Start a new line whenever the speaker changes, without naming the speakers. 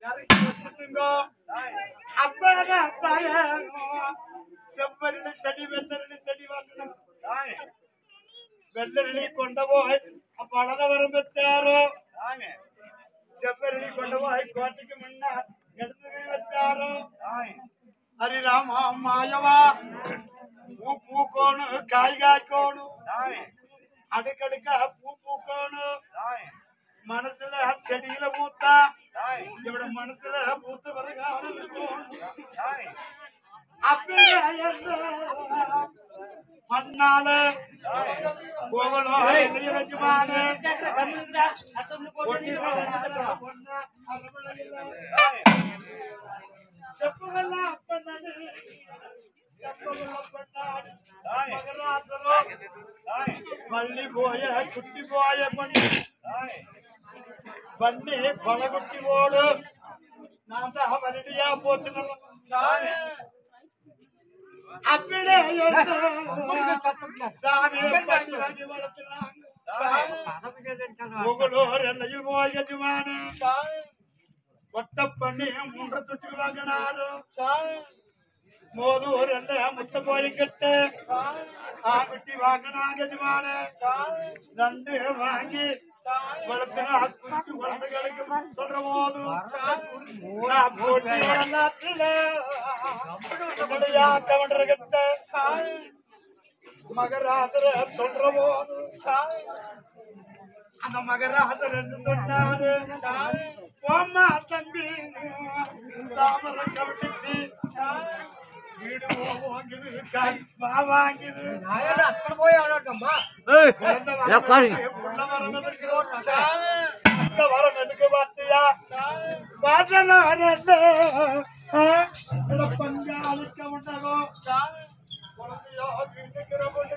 இறக்கி வச்சுட்டுங்கோ அப்பதான் தாயே செவ்வரளி செடி வெள்ளரளி செடி வாங்கணும் வெள்ளரளி கொண்டு போய் பழதவரம் வச்சாரோ செவ்வரளி கொண்டு போய் கோட்டைக்கு முன்ன எடுத்து வச்சாரோ ஹரிராமா மாயவா பூ பூக்கோணும் காய் காய்க்கோணும் அடுக்கடுக்கா பூ பூக்கோணும் மனசுல செடியில பூத்தா இவட மனசுல பூத்து வருகாரம் அப்படியே என்ன மண்ணால கோவலோ நிலஜமானே చెప్పుగల్లా అప్పన్నని చెప్పగల్ల పట్టాడు మగరాసలో మళ్ళీ పోయే కుట్టి పోయే బండి బండి పలగొట్టి పోడు నాంత వరిడియా పోచిన అప్పుడే సామి పట్టి వాగి వడుతున్నాను మొగుడు రెండయ్యలు పోయి యజమాని కొత్త పని మూడు తుట్టుకు వాగినారు మోదు రెండ ముట్ట పోయి కట్టే ఆ குட்டி வாங்கினா கஜமான ரெண்டு வாங்கி வளர்த்துன குச்சி வளர்ந்து கிடைக்கும் சொல்ற போது நான் போட்டி வளர்ந்தாத்துல கவண்டர் கட்ட மகராசர சொல்ற போது அந்த மகராசர் என்று சொன்னாரு அம்மா தம்பி தாமரை கவிட்டுச்சு வீடு வாங்குது காய் வா வாங்குது குழந்தை வரணுக்கு புள்ள வரணுக்கு அந்த வரம் எடுக்க பார்த்தியா வாசன பஞ்சாலிக்க உண்டகோ குழந்தையோ வீட்டுக்கிற